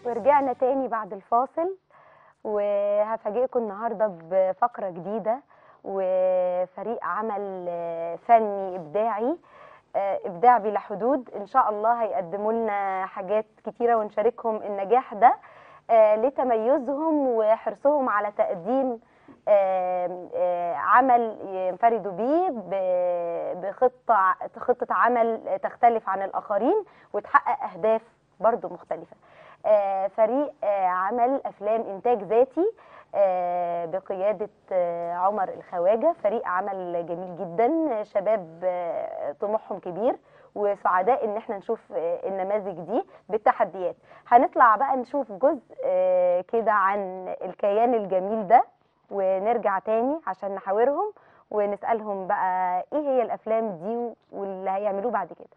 ورجعنا تاني بعد الفاصل وهفاجئكم النهارده بفقره جديده وفريق عمل آه، فني ابداعي آه، ابداع بلا حدود ان شاء الله هيقدموا لنا حاجات كتيره ونشاركهم النجاح ده آه، لتميزهم وحرصهم على تقديم آه، آه، عمل ينفردوا بيه ب- بخطه خطه عمل تختلف عن الاخرين وتحقق اهداف برضو مختلفه آه، فريق آه، عمل افلام انتاج ذاتي آه، بقياده آه، عمر الخواجه فريق عمل جميل جدا شباب آه، طموحهم كبير وسعداء ان احنا نشوف آه، النماذج دي بالتحديات هنطلع بقى نشوف جزء آه، كده عن الكيان الجميل ده ونرجع تاني عشان نحاورهم ونسالهم بقى ايه هي الافلام دي واللي هيعملوه بعد كده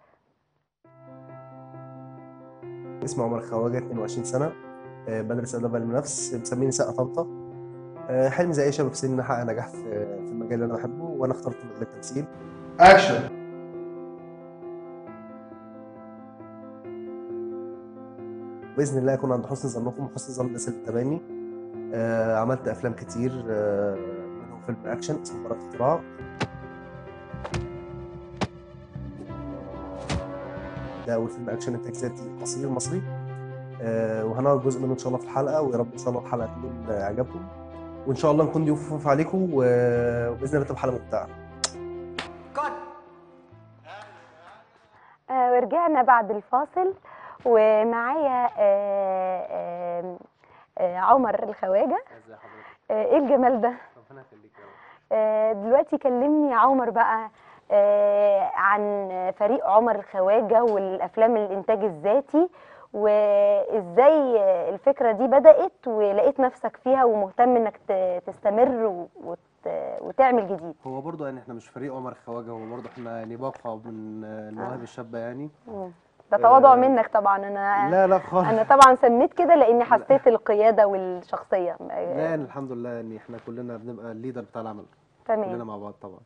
اسمي عمر خواجه 22 سنة آه، بدرس آداب علم نفس مسميني سقا طنطا آه، حلمي زي أي شباب في سني إن أحقق نجاح في في المجال اللي أنا بحبه وأنا اخترت مجال التمثيل اكشن بإذن الله أكون عند حسن ظنكم وحسن ظن الناس اللي بتتابعني آه، عملت أفلام كتير آه، منهم فيلم أكشن اسمه براءة اختراع ده أول فيلم أكشن إنتاج ذاتي قصير مصري آه، وهنعرض جزء منه إن شاء الله في الحلقة ويا رب إن شاء الله الحلقة تكون آه، عجبكم وإن شاء الله نكون ضيوف خفيف عليكم و- وبإذن الله تبقى حلقة ممتعة آه، ورجعنا بعد الفاصل ومعايا آه، آه، آه، عمر الخواجه آه، ايه الجمال ده آه، دلوقتي كلمني يا عمر بقى آه، عن فريق عمر الخواجه والافلام الانتاج الذاتي وازاي الفكره دي بدات ولقيت نفسك فيها ومهتم انك ت- تستمر و- وت- وتعمل جديد هو برضه يعني احنا مش فريق عمر الخواجه هو برضه احنا يعني باقه من المواهب الشابه يعني مم. ده تواضع آه، منك طبعا انا لا لا خالص انا طبعا سميت كده لاني حسيت القياده والشخصيه لا يعني الحمد لله يعني احنا كلنا بنبقى الليدر بتاع العمل كلنا تمام مع بعض طبعا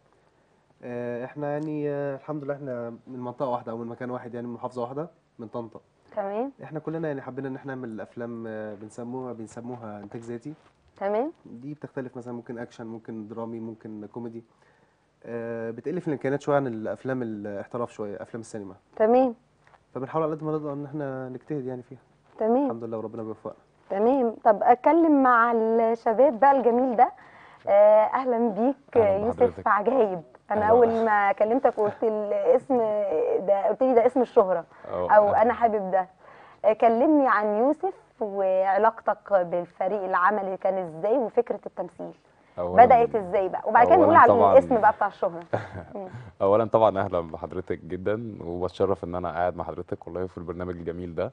آه، احنا يعني آه، الحمد لله احنا من منطقه واحده او من مكان واحد يعني من محافظه واحده من طنطا تمام احنا كلنا يعني حبينا ان احنا نعمل افلام آه، بنسموها بنسموها انتاج ذاتي تمام دي بتختلف مثلا ممكن اكشن ممكن درامي ممكن كوميدي آه، بتقل في الامكانيات شويه عن الافلام الاحتراف شويه افلام السينما تمام فبنحاول على قد ما نقدر ان احنا نجتهد يعني فيها تمام الحمد لله وربنا بيوفقنا تمام طب اتكلم مع الشباب بقى الجميل ده آه، اهلا بيك أهلاً يوسف بحضرتك. عجايب انا أهلاً. اول ما كلمتك قلت الاسم ده قلت لي ده اسم الشهره او انا حابب ده آه، كلمني عن يوسف وعلاقتك بالفريق العملي كان ازاي وفكره التمثيل أولاً بدات ازاي بقى وبعد كده نقول أولاً على طبعاً- الاسم بقى بتاع الشهره اولا طبعا اهلا بحضرتك جدا وبتشرف ان انا قاعد مع حضرتك والله في البرنامج الجميل ده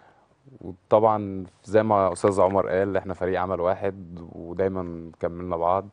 وطبعا زي ما استاذ عمر قال احنا فريق عمل واحد ودايما كملنا بعض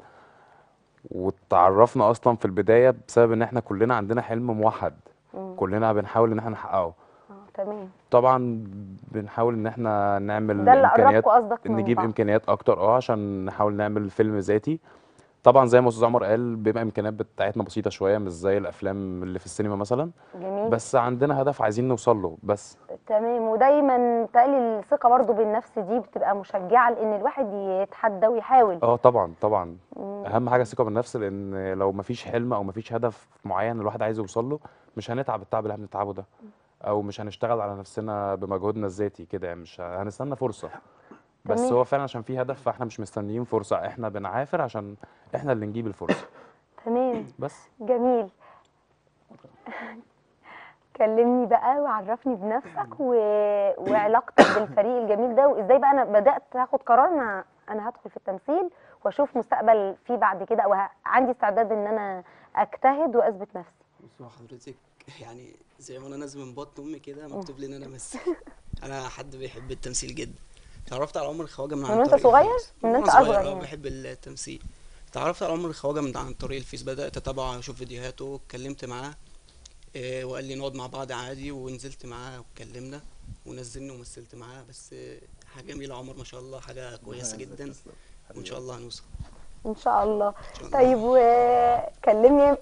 وتعرفنا اصلا في البدايه بسبب ان احنا كلنا عندنا حلم موحد مم. كلنا بنحاول ان احنا نحققه اه تمام طبعا بنحاول ان احنا نعمل ده اللي امكانيات قربكم قصدك من نجيب بعض. امكانيات اكتر اه عشان نحاول نعمل فيلم ذاتي طبعا زي ما استاذ عمر قال بيبقى امكانيات بتاعتنا بسيطه شويه مش زي الافلام اللي في السينما مثلا جميل بس عندنا هدف عايزين نوصل له بس تمام ودايما تقلي الثقه برضو بالنفس دي بتبقى مشجعه لان الواحد يتحدى ويحاول اه طبعا طبعا مم. اهم حاجه الثقه بالنفس لان لو مفيش حلم او مفيش هدف معين الواحد عايز يوصل له مش هنتعب التعب اللي احنا بنتعبه ده او مش هنشتغل على نفسنا بمجهودنا الذاتي كده يعني مش ه- هنستنى فرصه بس تمام. هو فعلا عشان في هدف فاحنا مش مستنيين فرصه احنا بنعافر عشان احنا اللي نجيب الفرصه تمام بس جميل كلمني بقى وعرفني بنفسك و... وعلاقتك بالفريق الجميل ده وازاي بقى انا بدات اخد قرار انا انا هدخل في التمثيل واشوف مستقبل فيه بعد كده او ه... عندي استعداد ان انا اجتهد واثبت نفسي بصوا حضرتك يعني زي ما انا نازل من بطن امي كده مكتوب لي ان انا امثل انا حد بيحب التمثيل جدا اتعرفت على عمر الخواجه من من عن وانت طريق صغير؟ الفيس. من من وانت وأنا أصغر صغير اه يعني. بحب التمثيل اتعرفت على عمر الخواجه من عن طريق الفيس بدات اتابعه اشوف فيديوهاته اتكلمت معاه إيه وقال لي نقعد مع بعض عادي ونزلت معاه واتكلمنا ونزلني ومثلت معاه بس آه، حاجه جميله عمر ما شاء الله حاجه كويسه جدا وان شاء الله هنوصل ان شاء الله إن شاء الله. طيب وكلمني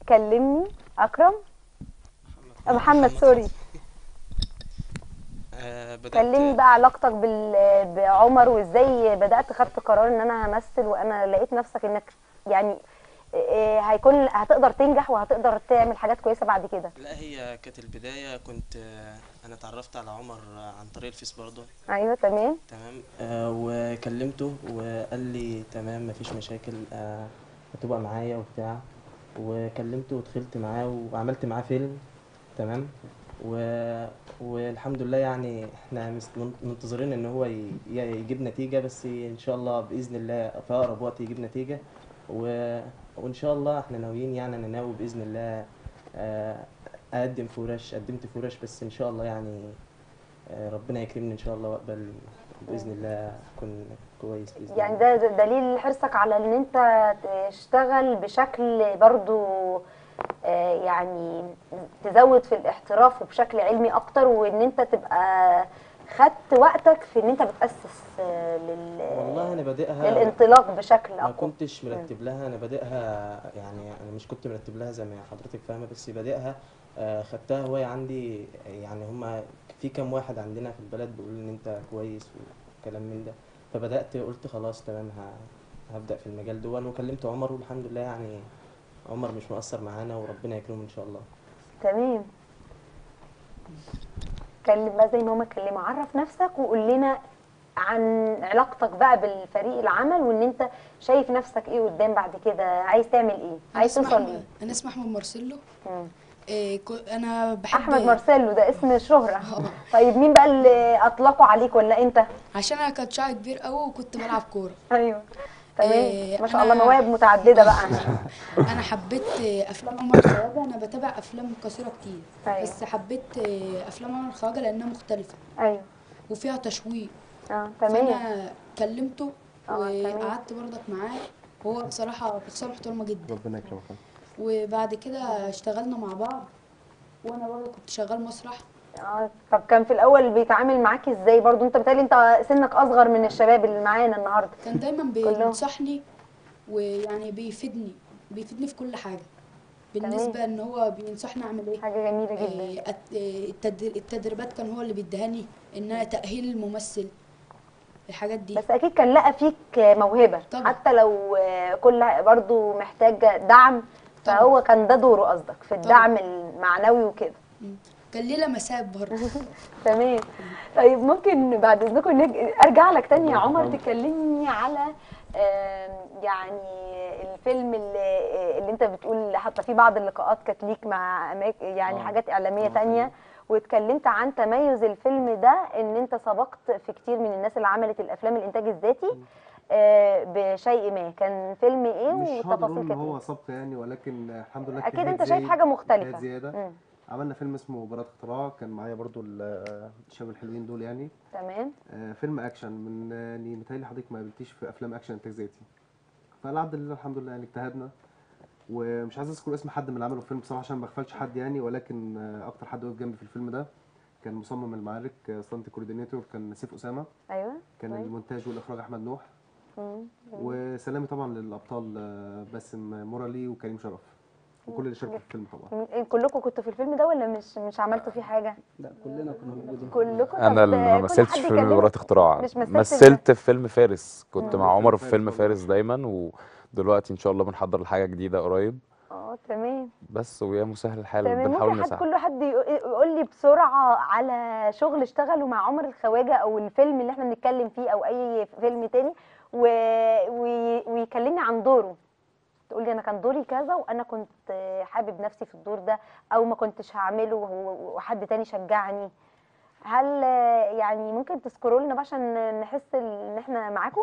كلمني اكرم محمد سوري آه آه، بدأت كلمني بقى علاقتك بال... بعمر وازاي بدأت خدت قرار ان انا همثل وانا لقيت نفسك انك يعني إيه هيكون هتقدر تنجح وهتقدر تعمل حاجات كويسة بعد كده لا هي كانت البداية كنت آه، أنا اتعرفت على عمر آه، عن طريق الفيس برضه ايوه تمام تمام آه وكلمته وقال لي تمام مفيش مشاكل آه هتبقى معايا وبتاع وكلمته ودخلت معاه وعملت معاه فيلم تمام و... والحمد لله يعني احنا مست- منتظرين ان هو ي... ي- يجيب نتيجة بس ان شاء الله بإذن الله في أقرب وقت يجيب نتيجة و... وان شاء الله احنا ناويين يعني انا ناوي بإذن الله آه، اقدم في ورش قدمت في ورش بس ان شاء الله يعني آه، ربنا يكرمني ان شاء الله واقبل باذن الله اكون كويس باذن يعني الله ده ده دليل حرصك على ان انت تشتغل بشكل برضو آه، يعني تزود في الاحتراف وبشكل علمي اكتر وان انت تبقى خدت وقتك في ان انت بتأسس آه، لل والله انا بادئها للانطلاق بشكل ما اقوى كنتش مرتب لها انا بادئها يعني انا مش كنت مرتب لها زي ما حضرتك فاهمه بس بادئها آه، خدتها هوايه عندي يعني هما في كام واحد عندنا في البلد بيقول ان انت كويس وكلام من ده فبدات قلت خلاص تمام ه- هبدا في المجال ده وكلمت عمر والحمد لله يعني عمر مش مقصر معانا وربنا يكرمه ان شاء الله تمام اتكلم بقى زي ما هما اتكلموا عرف نفسك وقول لنا عن علاقتك بقى بالفريق العمل وان انت شايف نفسك ايه قدام بعد كده عايز تعمل ايه أنا عايز اسمي توصل أحمد- ليه انا اسمي احمد مارسيلو مم. إيه كو- انا بحب احمد مارسيلو ده اسم شهرة طيب مين بقى اللي اطلقوا عليك ولا انت عشان انا كنت شعري كبير قوي وكنت بلعب كوره ايوه تمام إيه، ما شاء أنا- الله مواهب متعددة بقى انا حبيت إيه، افلام عمر خواجه انا بتابع افلام قصيره كتير أيوة. بس حبيت إيه، افلام عمر خواجه لانها مختلفه ايوه وفيها تشويق اه تمام فانا كلمته آه، تمام. وقعدت برضك معاه وهو بصراحه شخصيه محترمه جدا ربنا يكرمك وبعد كده اشتغلنا مع بعض وانا برضه كنت شغال مسرح اه طب كان في الاول بيتعامل معاك ازاي برضو انت بتقولي انت سنك اصغر من الشباب اللي معانا النهارده كان دايما كلهم. بينصحني ويعني بيفيدني بيفيدني في كل حاجه بالنسبه ان هو بينصحني اعمل ايه حاجة جميلة إيه، جدا الت- إيه، التدر- التدريبات كان هو اللي بيديهاني ان انا تاهيل الممثل الحاجات دي بس اكيد كان لقى فيك موهبة طبعا. حتى لو كل برضو محتاج دعم فهو كان ده دوره قصدك في الدعم المعنوي وكده مم. كان ليه لمسات برضه تمام طيب ممكن بعد اذنكم نج... ارجع لك تاني يا عمر تكلمني على آم، يعني الفيلم اللي, اللي انت بتقول حتى في بعض اللقاءات كانت ليك مع أماك... يعني آه. حاجات اعلاميه آه، تانية واتكلمت عن تميز الفيلم ده ان انت سبقت في كتير من الناس اللي عملت الافلام الانتاج الذاتي آه، بشيء ما كان فيلم ايه مش هقدر اقول والتفاصيل ان كانت هو ايه سبق يعني ولكن الحمد لله اكيد اجتهاد انت شايف زايد- حاجه مختلفه اجتهاد زياده مم. عملنا فيلم اسمه براءة اختراع كان معايا برضو ال- الشباب الحلوين دول يعني تمام آه، فيلم اكشن من آه، يعني متهيألي حضرتك ما قابلتيش في افلام اكشن انتاج ذاتي فالعبد لله الحمد لله يعني اجتهدنا ومش عايز اذكر اسم حد من اللي عملوا الفيلم بصراحه عشان ما اغفلش حد يعني ولكن آه، اكتر حد وقف جنبي في الفيلم ده كان مصمم المعارك ستانت كوردينيتور كان سيف اسامه ايوه كان كويس. المونتاج والاخراج احمد نوح مم. وسلامي طبعا للابطال آه، باسم مرالي وكريم شرف وكل اللي شاركوا في الفيلم طبعا م- كلكم كنتوا في الفيلم ده ولا مش مش عملتوا فيه حاجه لا كلنا كنا موجودين كلكم انا طب اللي ما كل مثلتش حد في فيلم يكلمك. براءة اختراع مش مثلت مثلت في فيلم فارس كنت مم. مع عمر فيلم في فيلم فارس والله. فارس دايما ودلوقتي ان شاء الله بنحضر لحاجة جديدة قريب اه تمام بس ويا مسهل الحال تمام بنحاول ممكن حد نساعد كل حد يق- يقول لي بسرعه على شغل اشتغلوا مع عمر الخواجه او الفيلم اللي احنا بنتكلم فيه او اي فيلم تاني و... وي... ويكلمني عن دوره تقول لي انا كان دوري كذا وانا كنت حابب نفسي في الدور ده او ما كنتش هعمله وهو- وحد تاني شجعني هل يعني ممكن تذكروا لنا بقى عشان نحس ان احنا معاكم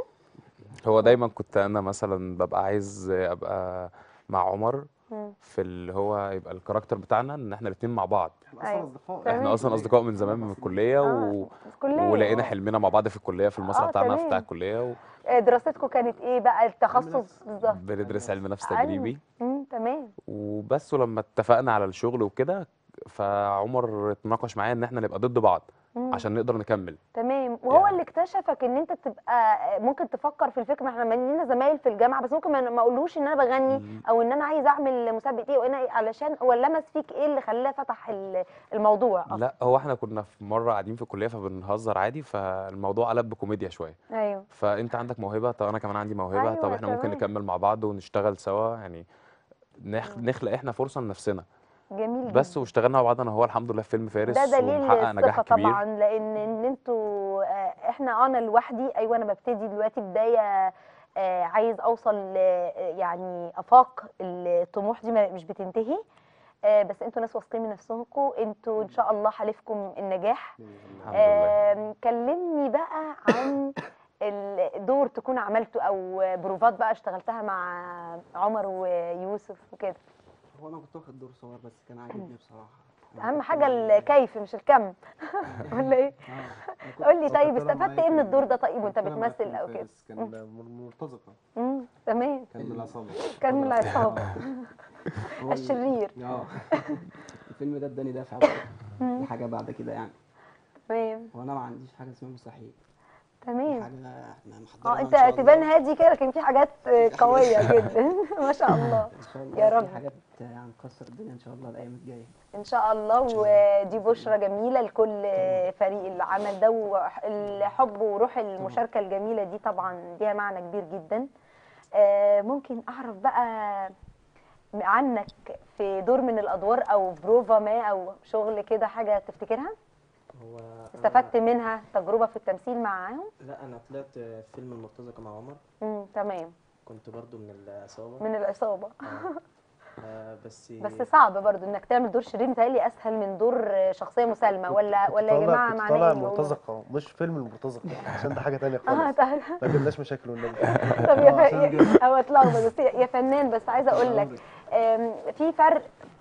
هو دايما كنت انا مثلا ببقى عايز ابقى مع عمر مم. في اللي هو يبقى الكاركتر بتاعنا ان احنا الاتنين مع بعض احنا اصلا أيوة. اصدقاء تمام. احنا اصلا اصدقاء من زمان من الكلية و... آه، في الكلية. ولقينا حلمنا مع بعض في الكلية في المسرح آه، بتاعنا تمام. بتاع الكلية و... آه، دراستكم كانت ايه بقى التخصص بالظبط بندرس علم نفس أيوة. تجريبي مم، تمام وبس ولما اتفقنا على الشغل وكده فعمر اتناقش معايا ان احنا نبقى ضد بعض مم. عشان نقدر نكمل تمام وهو هو اللي اكتشفك ان انت تبقى ممكن تفكر في الفكره ما احنا لنا زمايل في الجامعه بس ممكن ما ما اقولوش ان انا بغني مم. او ان انا عايز اعمل مسابقه ايه وانا إيه، علشان هو لمس فيك ايه اللي خلاه فتح ال- الموضوع أصلاً. لا هو احنا كنا في مره قاعدين في الكليه فبنهزر عادي فالموضوع قلب بكوميديا شويه ايوه فانت عندك موهبه طب انا كمان عندي موهبه أيوة، طب احنا ممكن تمام. نكمل مع بعض ونشتغل سوا يعني نخ... نخلق احنا فرصه لنفسنا جميل بس جدا. واشتغلنا مع بعض انا وهو الحمد لله في فيلم فارس ده دليل ومحقق نجاح الثقه كبير طبعا لان ان انتوا آه، احنا انا لوحدي ايوه انا ببتدي دلوقتي بدايه آه، عايز اوصل ل- يعني افاق الطموح دي ما- مش بتنتهي آه، بس انتوا ناس واثقين من نفسكم انتوا ان شاء الله حالفكم النجاح الحمد لله آم، كلمني بقى عن الدور تكون عملته او بروفات بقى اشتغلتها مع عمر ويوسف وكده هو انا كنت واخد دور صغير بس كان عاجبني بصراحه أنا اهم كنت حاجه مع- الكيف مش الكم ولا ايه آه، أنا كنت- قول لي هو طيب كان طالع استفدت معايا ايه من كان- الدور ده طيب وانت كان طالع معايا بتمثل في او كده فارس، كان م- مرتزقه امم تمام كان من العصابه كان من العصابه هو ال- الشرير اه الفيلم ده اداني دافع بقى مم. لحاجه بعد كده يعني تمام وانا ما عنديش حاجه اسمها مستحيل تمام حاجه احنا اه محضرينها انت إن شاء الله. تبان هادي كده لكن في حاجات آه، قويه جدا ما شاء الله ان شاء الله يا في رب. حاجات هنكسر الدنيا ان شاء الله الايام الجايه ان شاء الله ودي بشرى جميله لكل فريق العمل ده والحب وروح المشاركه الجميله دي طبعا ليها معنى كبير جدا آه، ممكن اعرف بقى عنك في دور من الادوار او بروفا ما او شغل كده حاجه تفتكرها هو أنا- استفدت منها تجربه في التمثيل معاهم لا انا طلعت في فيلم المرتزقه مع عمر امم تمام كنت برضو من العصابه من العصابه آه. آه بس بس صعب برضو انك تعمل دور شرير متهيألي اسهل من دور شخصيه مسالمه ولا كنت ولا يا طالع- جماعه كنت معناه طالع ايه اللي بقوله؟ مرتزقه مش فيلم المرتزقه عشان ده حاجه تانية اه خالص طيب ما جبناش مشاكل والنبي طب يا آه، عشان ف... كده. هو اتلخبط بس يا فنان بس عايزه اقول لك آم، في فرق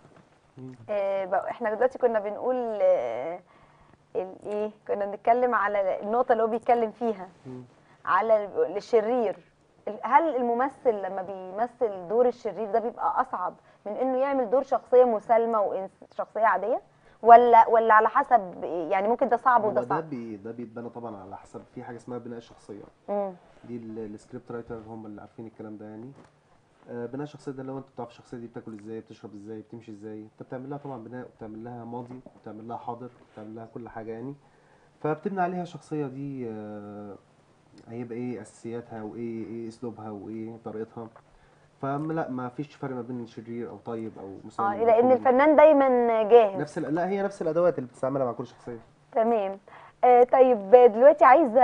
آه، بقى- احنا دلوقتي كنا بنقول آه، الايه كنا بنتكلم على النقطه اللي هو بيتكلم فيها على ال- الشرير ال- هل الممثل لما بيمثل دور الشرير ده بيبقى اصعب من انه يعمل دور شخصيه مسالمه وشخصيه عاديه ولا ولا على حسب يعني ممكن ده صعب هو وده ده صعب بي ده بيتبنى طبعا على حسب في حاجه اسمها بناء الشخصيه مم. دي ال- السكريبت رايتر هم اللي عارفين الكلام ده يعني آه، بناء الشخصيه ده لو انت بتعرف الشخصيه دي بتاكل ازاي بتشرب ازاي بتمشي ازاي انت بتعمل لها طبعا بناء وبتعمل لها ماضي وبتعمل لها حاضر وبتعمل لها كل حاجه يعني فبتبني عليها الشخصيه دي آه، هيبقى ايه اساسياتها وايه ايه اسلوبها وايه طريقتها فلا ما فيش فرق ما بين شرير او طيب او مسالم اه أو لان كوميدي. الفنان دايما جاهز نفس ال- لا هي نفس الادوات اللي بتستعملها مع كل شخصيه تمام آه طيب دلوقتي عايزه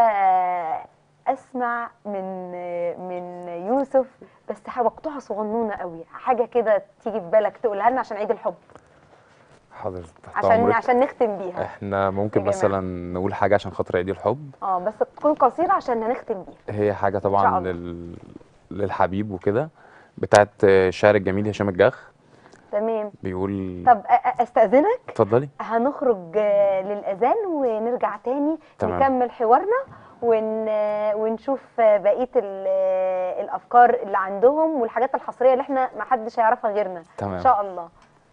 اسمع من من يوسف بس ح- مقطوعه صغنونه قوي حاجه كده تيجي في بالك تقولها لنا عشان عيد الحب حاضر تحت عشان امرك عشان نختم بيها احنا ممكن يا جماعة. مثلا نقول حاجه عشان خاطر عيد الحب اه بس تكون قصيره عشان هنختم بيها هي حاجه شاء طبعا الله. لل... للحبيب وكده بتاعت الشاعر الجميل هشام الجاخ تمام بيقول طب أ- أ- استاذنك اتفضلي هنخرج آه، للاذان ونرجع تاني تمام. نكمل حوارنا ون... ونشوف آه، بقيه ال- آه، الافكار اللي عندهم والحاجات الحصريه اللي احنا ما حدش هيعرفها غيرنا ان تمام شاء الله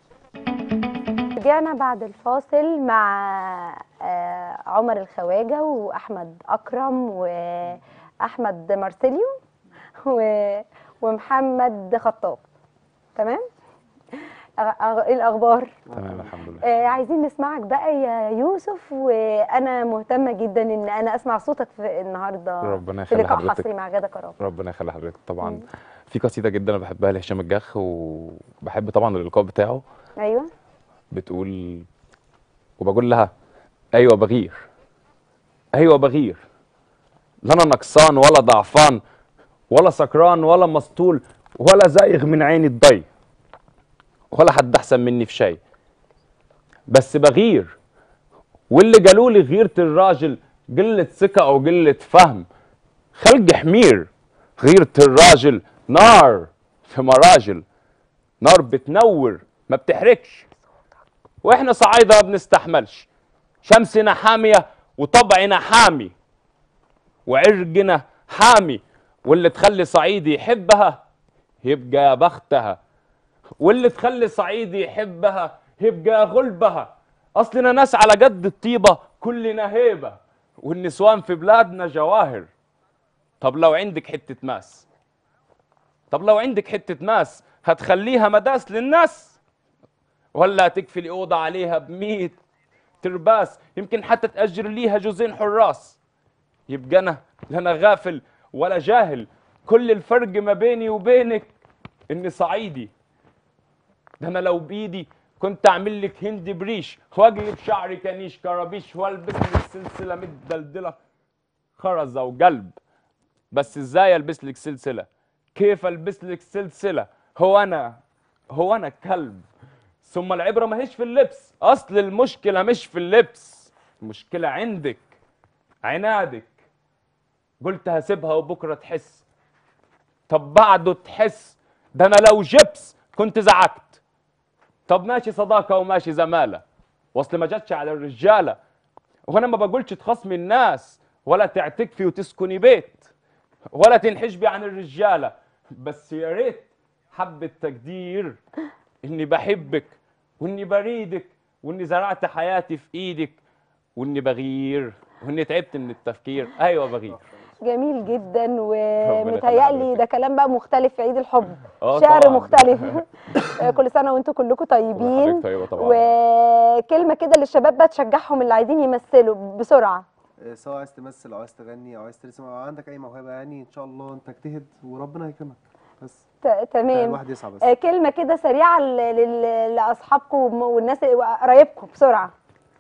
رجعنا بعد الفاصل مع آه، عمر الخواجه واحمد اكرم واحمد مارسيليو و- ومحمد خطاب تمام أغ- أغ- ايه الاخبار تمام الحمد لله آه عايزين نسمعك بقى يا يوسف وانا مهتمه جدا ان انا اسمع صوتك في النهارده ربنا في يخلي لقاء حضرتك حصري مع جدة كرام ربنا يخلي حضرتك طبعا مم. في قصيده جدا انا بحبها لهشام الجاخ وبحب طبعا اللقاء بتاعه ايوه بتقول وبقول لها ايوه بغير ايوه بغير لا انا نقصان ولا ضعفان ولا سكران ولا مسطول ولا زايغ من عيني الضي ولا حد احسن مني في شيء بس بغير واللي قالوا لي غيرة الراجل قلة ثقة او قلة فهم خلق حمير غيرة الراجل نار في مراجل نار بتنور ما بتحرقش واحنا صعايده ما بنستحملش شمسنا حاميه وطبعنا حامي وعرقنا حامي واللي تخلي صعيدي يحبها يبقى يا بختها واللي تخلي صعيدي يحبها يبقى يا غلبها اصلنا ناس على قد الطيبه كلنا هيبه والنسوان في بلادنا جواهر طب لو عندك حتة ماس طب لو عندك حتة ماس هتخليها مداس للناس ولا تكفي أوضة عليها بمية ترباس يمكن حتى تأجر ليها جوزين حراس يبقى أنا لا أنا غافل ولا جاهل كل الفرق ما بيني وبينك إني صعيدي ده أنا لو بإيدي كنت أعمل لك هندي بريش وأقلب شعري كنيش كرابيش وألبس لك سلسلة متدلدلة خرزة وقلب بس ازاي البس لك سلسله كيف البس لك سلسله هو انا هو انا كلب ثم العبره ما هيش في اللبس اصل المشكله مش في اللبس المشكله عندك عنادك قلت هسيبها وبكره تحس طب بعده تحس ده انا لو جبس كنت زعقت طب ماشي صداقه وماشي زماله واصل ما جاتش على الرجاله وانا ما بقولش تخصمي الناس ولا تعتكفي وتسكني بيت ولا تنحجبي عن الرجاله بس يا ريت حبة تقدير اني بحبك واني بريدك واني زرعت حياتي في ايدك واني بغير واني تعبت من التفكير ايوه بغير جميل جدا يخلي ومتهيألي حضرتك. ده كلام بقى مختلف في عيد الحب اه شعر طبعاً. مختلف كل سنه وانتم كلكم طيبين حضرتك طيبه طبعا وكلمه كده للشباب بقى تشجعهم اللي عايزين يمثلوا بسرعه آه، سواء عايز تمثل او عايز تغني او عايز ترسم او عندك اي موهبه يعني ان شاء الله انت اجتهد وربنا هيكرمك بس ت- يعني تمام الواحد يسعى بس آه، كلمه كده سريعه ل- ل- لاصحابكم والناس وقرايبكم بسرعه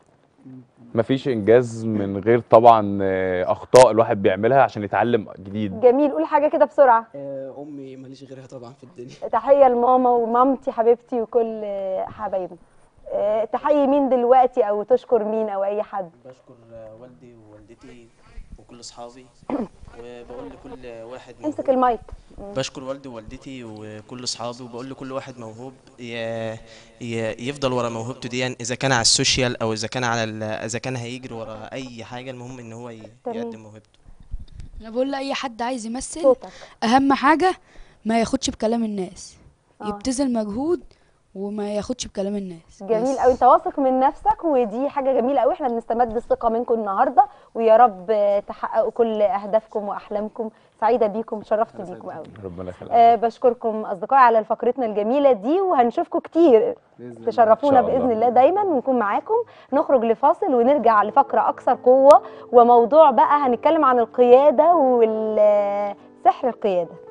مفيش انجاز من غير طبعا آه، اخطاء الواحد بيعملها عشان يتعلم جديد جميل قول حاجه كده بسرعه آه، امي ماليش غيرها طبعا في الدنيا تحيه لماما ومامتي حبيبتي وكل آه، حبايبي آه، تحيي مين دلوقتي او تشكر مين او اي حد بشكر والدي ووالدتي وكل اصحابي وبقول لكل واحد امسك موهوب المايك بشكر والدي ووالدتي وكل اصحابي وبقول لكل واحد موهوب ي- ي- يفضل ورا موهبته دي يعني اذا كان على السوشيال او اذا كان على ال- اذا كان هيجري ورا اي حاجه المهم ان هو ي- تمام. يقدم موهبته انا بقول لاي حد عايز يمثل صوتك اهم حاجه ما ياخدش بكلام الناس آه. يبتذل مجهود وما ياخدش بكلام الناس جميل بس. قوي انت واثق من نفسك ودي حاجه جميله قوي احنا بنستمد الثقه منكم النهارده ويا رب آه، تحققوا كل اهدافكم واحلامكم سعيده بيكم شرفت أنا سعيد بيكم قوي ربنا يخليك أه بشكركم اصدقائي على فقرتنا الجميله دي وهنشوفكم كتير باذن الله تشرفونا إن شاء الله. باذن الله دايما ونكون معاكم نخرج لفاصل ونرجع لفقره اكثر قوه وموضوع بقى هنتكلم عن القياده والسحر القياده